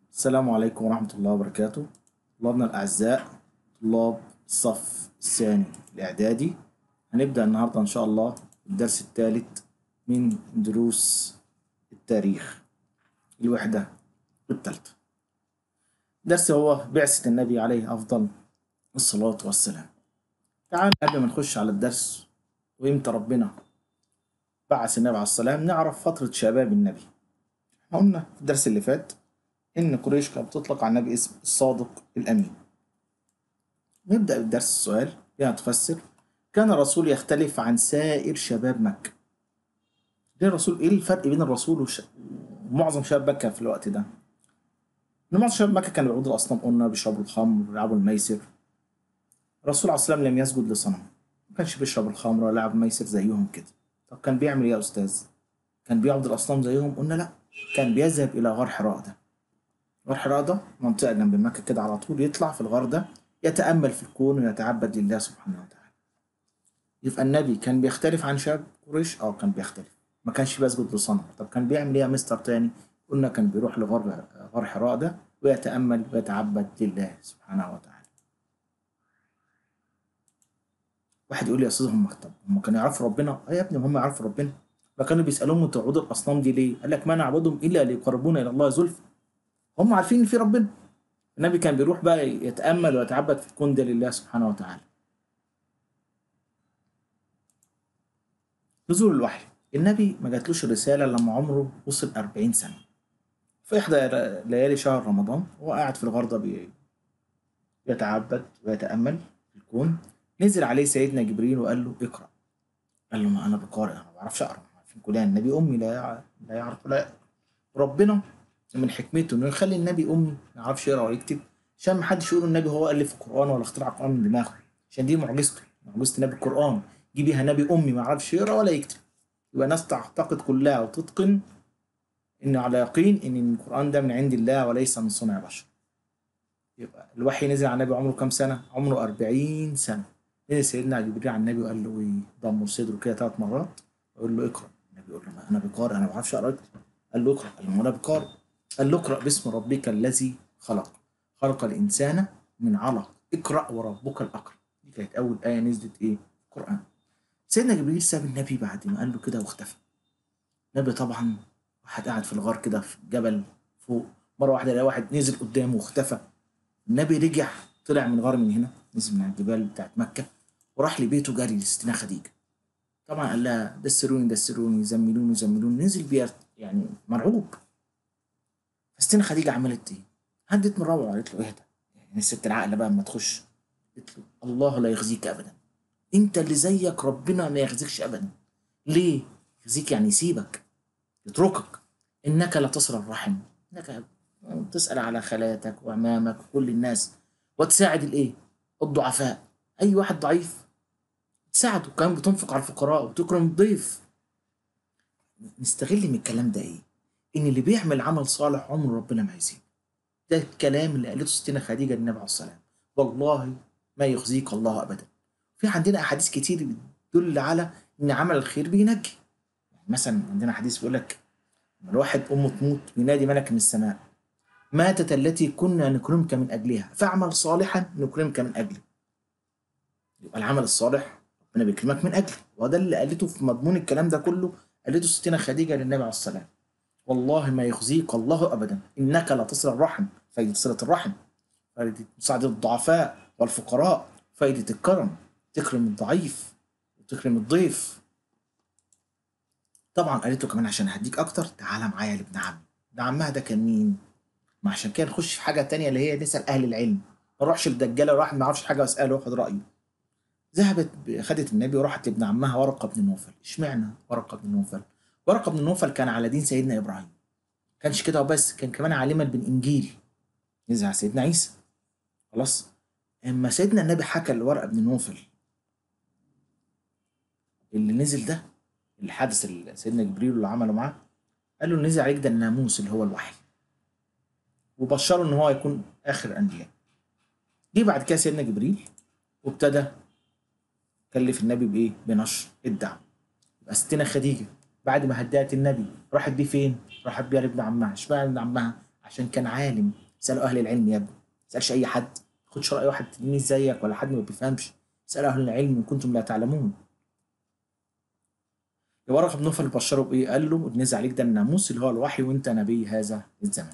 السلام عليكم ورحمة الله وبركاته طلابنا الأعزاء طلاب الصف الثاني الإعدادي هنبدأ النهاردة إن شاء الله الدرس الثالث من دروس التاريخ الوحدة الثالثة درس هو بعثة النبي عليه أفضل الصلاة والسلام تعال قبل ما نخش على الدرس وإمتى ربنا بعث النبي عليه السلام نعرف فترة شباب النبي احنا قلنا في الدرس اللي فات إن قريش كانت بتطلق على النبي اسم الصادق الأمين نبدأ بالدرس السؤال فيها تفسر كان الرسول يختلف عن سائر شباب مكة ليه الرسول إيه الفرق بين الرسول وش... ومعظم شباب مكة في الوقت ده إن معظم شباب مكة كانوا بيعبدوا الأصنام قلنا بيشربوا الخمر ويلعبوا الميسر الرسول عليه السلام لم يسجد لصنم ما كانش بيشرب الخمر ولا يلعب ميسر زيهم كده طب كان بيعمل ايه يا استاذ كان بيعبد الاصنام زيهم قلنا لا كان بيذهب الى غار حراء ده غار حراء ده منطقه جنب مكه كده على طول يطلع في الغار ده يتامل في الكون ويتعبد لله سبحانه وتعالى يبقى النبي كان بيختلف عن شاب قريش اه كان بيختلف ما كانش بيسجد لصنم طب كان بيعمل ايه يا مستر تاني قلنا كان بيروح لغار غار حراء ده ويتامل ويتعبد لله سبحانه وتعالى واحد يقول لي يا استاذ هم طب هم كانوا يعرفوا ربنا اه يا ابني هم يعرفوا ربنا فكانوا بيسالوهم انتوا تعبدوا الاصنام دي ليه قال لك ما نعبدهم الا ليقربونا الى الله زلفى هم عارفين ان في ربنا النبي كان بيروح بقى يتامل ويتعبد في الكون ده لله سبحانه وتعالى نزول الوحي النبي ما جاتلوش رساله لما عمره وصل 40 سنه في احدى ليالي شهر رمضان هو قاعد في الغار ده بي- بيتعبد ويتامل في الكون نزل عليه سيدنا جبريل وقال له اقرا قال له ما انا بقارئ انا ما بعرفش اقرا عارفين كلنا النبي امي لا يع- لا يعرف ولا يقرا ربنا من حكمته انه يخلي النبي امي ما يعرفش يقرا ولا يكتب عشان ما حدش يقول النبي هو الف القران ولا اخترع القران من دماغه عشان دي معجزته معجزه النبي القران جه بيها نبي امي ما يعرفش يقرا ولا يكتب يبقى ناس تعتقد كلها وتتقن ان على يقين ان القران ده من عند الله وليس من صنع بشر يبقى الوحي نزل على النبي عمره كام سنه عمره 40 سنه نزل سيدنا جبريل على النبي وقال له ايه ضم صدره كده ثلاث مرات وقال له اقرا النبي يقول له ما انا بقارئ انا ما بعرفش اقرا قال له اقرا قال له ما انا بقارئ قال له اقرا باسم ربك الذي خلق خلق الانسان من علق اقرا وربك الاكرم دي كانت اول ايه نزلت ايه القران سيدنا جبريل ساب النبي بعد ما قال له كده واختفى النبي طبعا واحد قاعد في الغار كده في جبل فوق مره واحده لقى واحد نزل قدامه واختفى النبي رجع طلع من غار من هنا نزل من الجبال بتاعت مكه وراح لبيته جري لستنا خديجه طبعا قال لها دسروني دسروني زملوني زملوني نزل بيها يعني مرعوب فستنا خديجه عملت ايه؟ هدت من روعه قالت له اهدى يعني الست العاقله بقى اما تخش قالت له الله لا يخزيك ابدا انت اللي زيك ربنا ما يخزيكش ابدا ليه؟ يخزيك يعني يسيبك يتركك انك لا تصل الرحم انك تسال على خالاتك وعمامك وكل الناس وتساعد الايه؟ الضعفاء اي واحد ضعيف تساعده كمان بتنفق على الفقراء وتكرم الضيف نستغل من الكلام ده ايه؟ ان اللي بيعمل عمل صالح عمره ربنا ما هيسيبه ده الكلام اللي قالته ستنا خديجه للنبي عليه السلام والله ما يخزيك الله ابدا في عندنا احاديث كتير بتدل على ان عمل الخير بينجي يعني مثلا عندنا حديث بيقول لك لما الواحد امه تموت ينادي ملك من السماء ماتت التي كنا نكرمك من اجلها فاعمل صالحا نكرمك من اجله يبقى العمل الصالح ربنا بيكرمك من اجله وده اللي قالته في مضمون الكلام ده كله قالته ستنا خديجه للنبي عليه السلام والله ما يخزيك الله ابدا انك لا تصل الرحم فائده صله الرحم فائده مساعده الضعفاء والفقراء فائده الكرم تكرم الضعيف وتكرم الضيف طبعا قالت له كمان عشان هديك اكتر تعالى معايا لابن عمي ابن عمها ده كان مين ما عشان كده نخش في حاجه تانية اللي هي نسال اهل العلم ما نروحش للدجاله واحد ما يعرفش حاجه واساله واخد رايه ذهبت خدت النبي وراحت لابن عمها ورقه بن نوفل اشمعنى ورقه بن نوفل ورقه بن نوفل كان على دين سيدنا ابراهيم كانش كده وبس كان كمان عالما بالانجيل نزل على سيدنا عيسى خلاص اما سيدنا النبي حكى لورقه بن نوفل اللي نزل ده اللي حدث ال- سيدنا جبريل اللي عمله معاه قال له اللي نزل عليك ده الناموس اللي هو الوحي وبشره ان هو هيكون اخر الانبياء جه بعد كده سيدنا جبريل وابتدى كلف النبي بايه بنشر الدعوه يبقى ستنا خديجه بعد ما هدأت النبي راحت بيه فين راحت بيه لابن عمها اشمعنى ابن عمها عشان كان عالم سألوا أهل العلم يا ابني ما تسألش أي حد ما تاخدش رأي واحد تلميذ زيك ولا حد ما بيفهمش اسألوا أهل العلم إن كنتم لا تعلمون ورقة بن نوفل بشره بإيه؟ قال له نزل عليك ده الناموس اللي هو الوحي وأنت نبي هذا الزمان.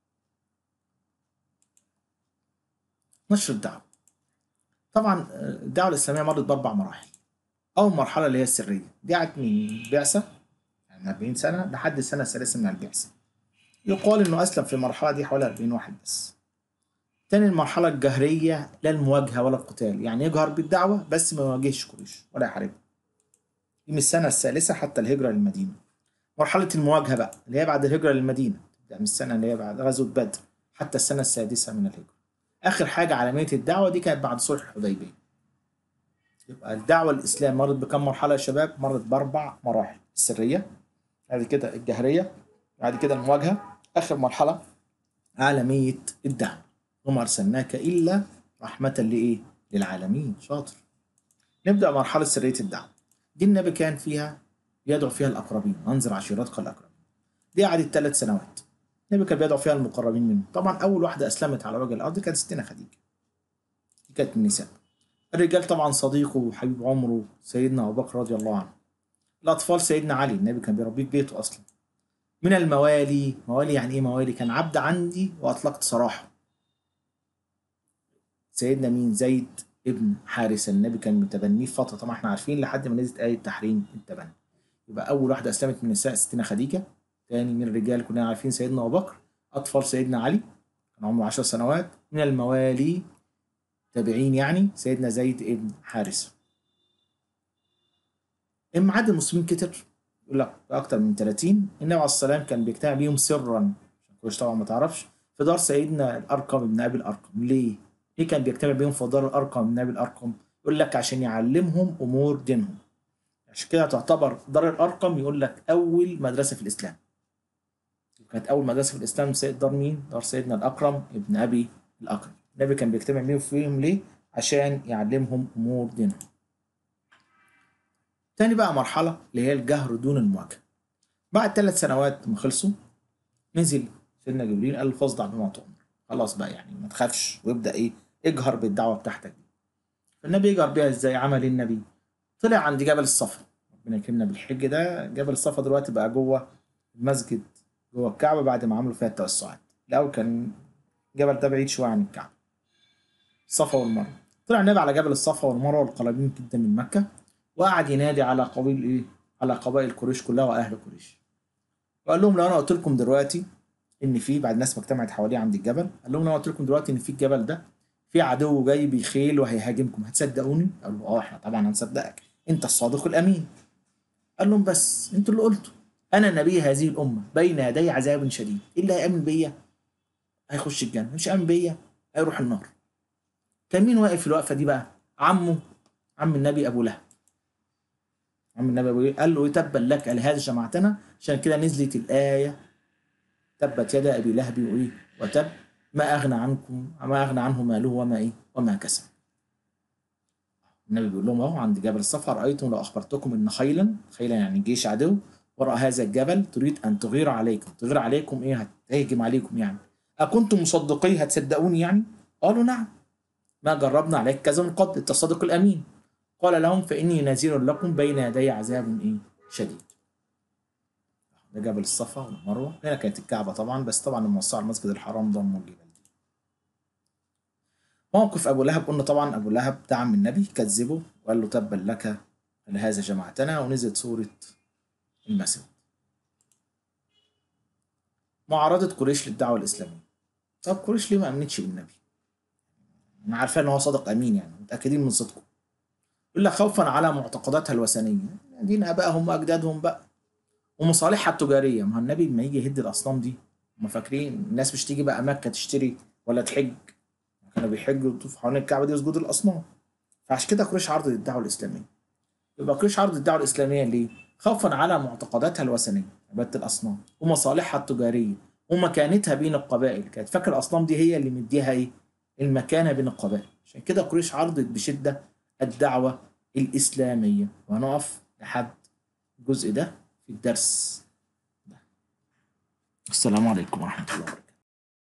نشر الدعوة. طبعا الدعوة الإسلامية مرت بأربع مراحل. أول مرحلة اللي هي السرية، دي قعدت من البعثة يعني 40 سنة لحد السنة الثالثة من البعثة. يقال إنه أسلم في المرحلة دي حوالي 40 واحد بس. تاني المرحلة الجهرية لا المواجهة ولا القتال، يعني يجهر بالدعوة بس ما يواجهش قريش ولا يحاربها. دي من السنة الثالثة حتى الهجرة للمدينة. مرحلة المواجهة بقى اللي هي بعد الهجرة للمدينة، تبدأ من السنة اللي هي بعد غزوة بدر حتى السنة السادسة من الهجرة. آخر حاجة عالمية الدعوة دي كانت بعد صلح الحديبية. يبقى الدعوة الإسلام مرت بكم مرحلة يا شباب؟ مرت بأربع مراحل، السرية، بعد كده الجهرية، بعد كده المواجهة، آخر مرحلة عالمية الدعوة. وما أرسلناك إلا رحمة لإيه؟ للعالمين، شاطر. نبدأ مرحلة سرية الدعوة. دي النبي كان فيها يدعو فيها الأقربين أنذر عشيرتك الأقربين دي قعدت ثلاث سنوات النبي كان بيدعو فيها المقربين منه طبعا أول واحدة أسلمت على وجه الأرض كانت ستنا خديجة دي كانت من النساء الرجال طبعا صديقه وحبيب عمره سيدنا أبو بكر رضي الله عنه الأطفال سيدنا علي النبي كان بيربيه في بيته أصلا من الموالي موالي يعني إيه موالي كان عبد عندي وأطلقت سراحه سيدنا مين زيد ابن حارثة النبي كان متبنيه في فترة طبعا احنا عارفين لحد ما نزلت آية تحريم التبني يبقى أول واحدة أسلمت من النساء ستنا خديجة تاني من الرجال كلنا عارفين سيدنا أبو بكر أطفال سيدنا علي كان عمره عشر سنوات من الموالي تابعين يعني سيدنا زيد ابن حارثة إما عدد المسلمين كتر يقول لك أكتر من 30 النبي عليه السلام كان بيجتمع بيهم سرا عشان طبعا ما تعرفش في دار سيدنا الأرقم ابن أبي الأرقم ليه؟ ليه كان بيجتمع بيهم في دار الارقم من ابي الارقم يقول لك عشان يعلمهم امور دينهم عشان كده تعتبر دار الارقم يقول لك اول مدرسه في الاسلام كانت اول مدرسه في الاسلام سيد دار مين دار سيدنا الاكرم ابن ابي الاكرم النبي كان بيجتمع بيهم فيهم ليه عشان يعلمهم امور دينهم تاني بقى مرحله اللي هي الجهر دون المواجهه بعد ثلاث سنوات ما خلصوا نزل سيدنا جبريل قال له فاصدع بما تؤمر خلاص بقى يعني ما تخافش وابدا ايه اجهر بالدعوه بتاعتك دي فالنبي يجهر بيها ازاي عمل النبي طلع عند جبل الصفا ربنا يكرمنا بالحج ده جبل الصفا دلوقتي بقى جوه المسجد جوه الكعبه بعد ما عملوا فيها التوسعات الاول كان الجبل ده بعيد شويه عن الكعبه الصفا والمروه طلع النبي على جبل الصفا والمروه القريبين جدا من مكه وقعد ينادي على قبيل ايه على قبائل قريش كلها واهل قريش وقال لهم لو انا قلت لكم دلوقتي ان في بعد الناس ما اجتمعت حواليه عند الجبل قال لهم انا قلت لكم دلوقتي ان في الجبل ده في عدو جاي بخيل وهيهاجمكم هتصدقوني؟ قالوا اه احنا طبعا هنصدقك انت الصادق الامين قال لهم بس انتوا اللي قلتوا انا نبي هذه الامه بين يدي عذاب شديد ايه اللي هيامن بيا هيخش الجنه مش امن بيا هيروح النار كان مين واقف في الوقفه دي بقى عمه عم النبي ابو لهب عم النبي ابو لهب قال له تبا لك لهذا جماعتنا عشان كده نزلت الايه تبت يدا ابي لهب وايه وتب ما اغنى عنكم ما اغنى عنه ماله وما ايه وما كسب النبي بيقول لهم اهو عند جبل الصفا رايتم لو اخبرتكم ان خيلا خيلا يعني جيش عدو وراء هذا الجبل تريد ان تغير عليكم تغير عليكم ايه هتهجم عليكم يعني اكنتم مصدقي هتصدقوني يعني قالوا نعم ما جربنا عليك كذا من قبل انت الصادق الامين قال لهم فاني نذير لكم بين يدي عذاب ايه شديد ده جبل الصفا والمروه هنا كانت الكعبه طبعا بس طبعا الموسعه المسجد الحرام ضموا الجبال دي موقف ابو لهب قلنا طبعا ابو لهب دعم النبي كذبه وقال له تبا لك لهذا جماعتنا ونزلت سوره المسجد معارضة قريش للدعوة الإسلامية طب قريش ليه ما أمنتش بالنبي؟ أنا عارفة إن هو صادق أمين يعني متأكدين من صدقه إلا خوفا على معتقداتها الوثنية دين آبائهم وأجدادهم بقى ومصالحها التجاريه ما هو النبي لما يجي يهد الاصنام دي هم فاكرين الناس مش تيجي بقى مكه تشتري ولا تحج كانوا بيحجوا ويطوفوا حوالين الكعبه دي يسجدوا الاصنام فعشان كده قريش عرضت الدعوه الاسلاميه يبقى قريش عرضت الدعوه الاسلاميه ليه؟ خوفا على معتقداتها الوثنيه عباده الاصنام ومصالحها التجاريه ومكانتها بين القبائل كانت فاكره الاصنام دي هي اللي مديها ايه؟ المكانه بين القبائل عشان كده قريش عرضت بشده الدعوه الاسلاميه وهنقف لحد الجزء ده في الدرس ده السلام عليكم ورحمة الله وبركاته